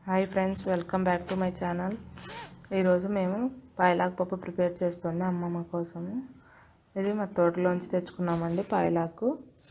hi friends welcome back to my channel ఈరోజు మేము పాయలాకు పప్పు ప్రిపేర్ చేస్తుంది అమ్మమ్మ కోసము ఇది మా తోటలోంచి తెచ్చుకున్నామండి పాయలాకు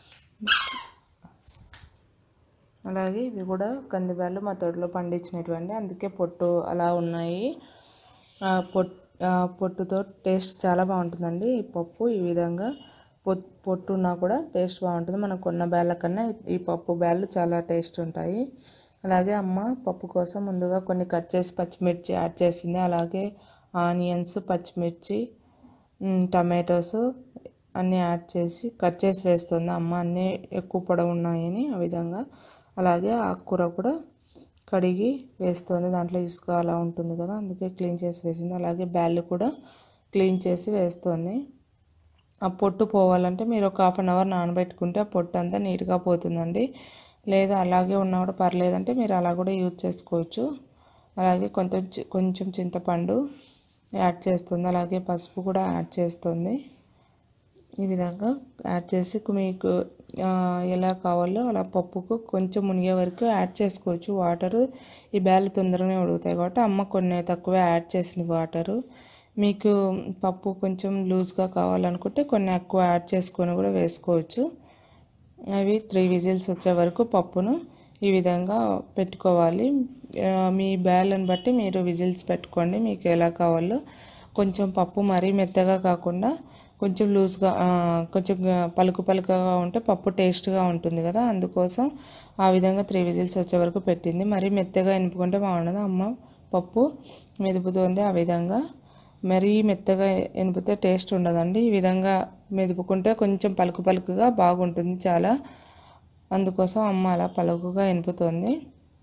అలాగే ఇవి కూడా కందిబ్యాలు మా తోటలో పండించినటువంటి అందుకే పొట్టు అలా ఉన్నాయి ఆ పొట్ ఆ పొట్టుతో టేస్ట్ చాలా బాగుంటుందండి ఈ పప్పు ఈ విధంగా పొట్ పొట్టు ఉన్నా కూడా టేస్ట్ బాగుంటుంది మనం కొన్న బ్యాళ్ళ కన్నా ఈ పప్పు బ్యాళ్ళు చాలా టేస్ట్ ఉంటాయి అలాగే అమ్మ పప్పు కోసం ముందుగా కొన్ని కట్ చేసి పచ్చిమిర్చి యాడ్ చేసింది అలాగే ఆనియన్స్ పచ్చిమిర్చి మ్, టమాటోస్ అన్నీ యాడ్ చేసి కట్ చేసి వేస్తుంది అమ్మ అన్నీ ఎక్కువ పొడవు ఉన్నాయని ఆ విధంగా అలాగే ఆకుకూర కూడా కడిగి వేస్తుంది దాంట్లో ఇసుక అలా ఉంటుంది కదా అందుకే క్లీన్ చేసి వేసింది అలాగే బ్యాళ్ళు కూడా క్లీన్ చేసి వేస్తుంది ఆ పొట్టు పోవాలంటే మీరు ఒక హాఫ్ అన్ అవర్ నానబెట్టుకుంటే ఆ పొట్టు అంతా నీట్గా పోతుందండి లేదా అలాగే ఉన్నా కూడా పర్లేదంటే మీరు అలా కూడా యూజ్ చేసుకోవచ్చు అలాగే కొంచెం చి- కొంచెం చింతపండు యాడ్ చేస్తుంది అలాగే పసుపు కూడా యాడ్ చేస్తుంది ఈ విధంగా యాడ్ చేసి మీకు ఆ, ఎలా కావాలో అలా పప్పుకు కొంచెం మునిగే వరకు యాడ్ చేసుకోవచ్చు వాటరు ఈ బ్యాలు తొందరగానే ఉడుకుతాయి కాబట్టి అమ్మ కొన్ని తక్కువ యాడ్ చేసింది వాటరు మీకు పప్పు కొంచెం లూజ్గా కావాలనుకుంటే కొన్ని ఎక్కువ యాడ్ చేసుకొని కూడా వేసుకోవచ్చు అవి త్రీ విజిల్స్ వచ్చే వరకు పప్పును ఈ విధంగా పెట్టుకోవాలి ఆ, మీ బ్యాలను బట్టి మీరు విజిల్స్ పెట్టుకోండి మీకు ఎలా కావాలో కొంచెం పప్పు మరీ మెత్తగా కాకుండా కొంచెం లూజ్గా ఆ, కొంచెం పలుకు పలుకగా ఉంటే పప్పు టేస్ట్గా ఉంటుంది కదా అందుకోసం ఆ విధంగా త్రీ విజిల్స్ వచ్చే వరకు పెట్టింది మరీ మెత్తగా ఎనుపుకుంటే బాగుండదు అమ్మ పప్పు మెదుపుతోంది ఆ విధంగా మరీ మెత్తగా ఎనిపితే టేస్ట్ ఉండదండి ఈ విధంగా మెదుపుకుంటే కొంచెం పలుకు పలుకుగా బాగుంటుంది చాలా అందుకోసం అమ్మ అలా పలుకుగా ఎనుపుతోంది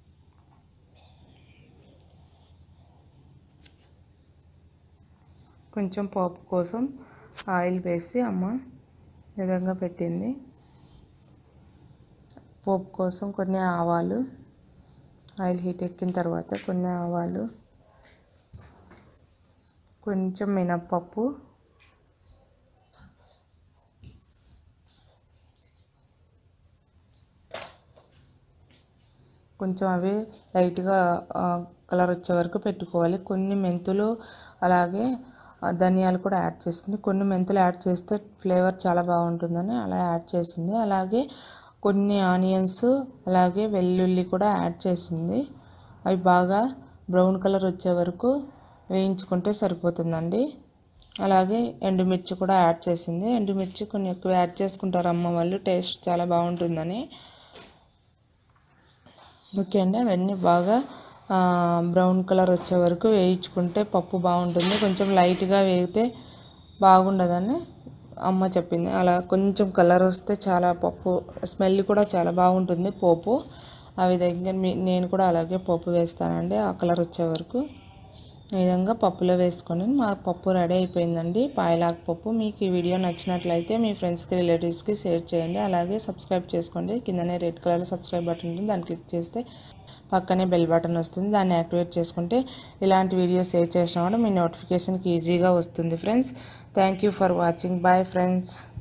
కొంచెం పప్పు కోసం ఆయిల్ వేసి అమ్మ ఈ విధంగా పెట్టింది పోపు కోసం కొన్ని ఆవాలు ఆయిల్ హీట్ ఎక్కిన తర్వాత కొన్ని ఆవాలు కొంచెం మినప్పప్పు కొంచెం అవి లైట్గా కలర్ వచ్చే వరకు పెట్టుకోవాలి కొన్ని మెంతులు అలాగే ఆ, ధనియాలు కూడా యాడ్ చేసింది కొన్ని మెంతులు యాడ్ చేస్తే ఫ్లేవర్ చాలా బాగుంటుందని అలా యాడ్ చేసింది అలాగే కొన్ని ఆనియన్స్ అలాగే వెల్లుల్లి కూడా యాడ్ చేసింది అవి బాగా బ్రౌన్ కలర్ వచ్చే వరకు వేయించుకుంటే సరిపోతుందండి అలాగే ఎండుమిర్చి కూడా యాడ్ చేసింది ఎండుమిర్చి కొన్ని ఎక్కువ యాడ్ చేసుకుంటారు అమ్మ వాళ్ళు టేస్ట్ చాలా బాగుంటుందని ఓకే అండి అవన్నీ బాగా ఆ, బ్రౌన్ కలర్ వచ్చే వరకు వేయించుకుంటే పప్పు బాగుంటుంది కొంచెం లైట్గా వేగితే బాగుండదని అమ్మ చెప్పింది అలా కొంచెం కలర్ వస్తే చాలా పప్పు స్మెల్ కూడా చాలా బాగుంటుంది పోపు ఆ విధంగా మీ నేను కూడా అలాగే పప్పు వేస్తానండి ఆ కలర్ వచ్చే వరకు ఈ విధంగా పప్పులో వేసుకొని మా పప్పు రెడీ అయిపోయిందండి పాయలాకు పప్పు మీకు ఈ వీడియో నచ్చినట్లయితే మీ ఫ్రెండ్స్కి రిలేటివ్స్కి షేర్ చేయండి అలాగే సబ్స్క్రైబ్ చేసుకోండి కిందనే రెడ్ కలర్ సబ్స్క్రైబ్ బటన్ ఉంటుంది దాన్ని క్లిక్ చేస్తే పక్కనే బెల్ బటన్ వస్తుంది దాన్ని యాక్టివేట్ చేసుకుంటే ఇలాంటి వీడియోస్ సేవ్ చేసినా కూడా మీ నోటిఫికేషన్కి ఈజీగా వస్తుంది friends thank you for watching bye friends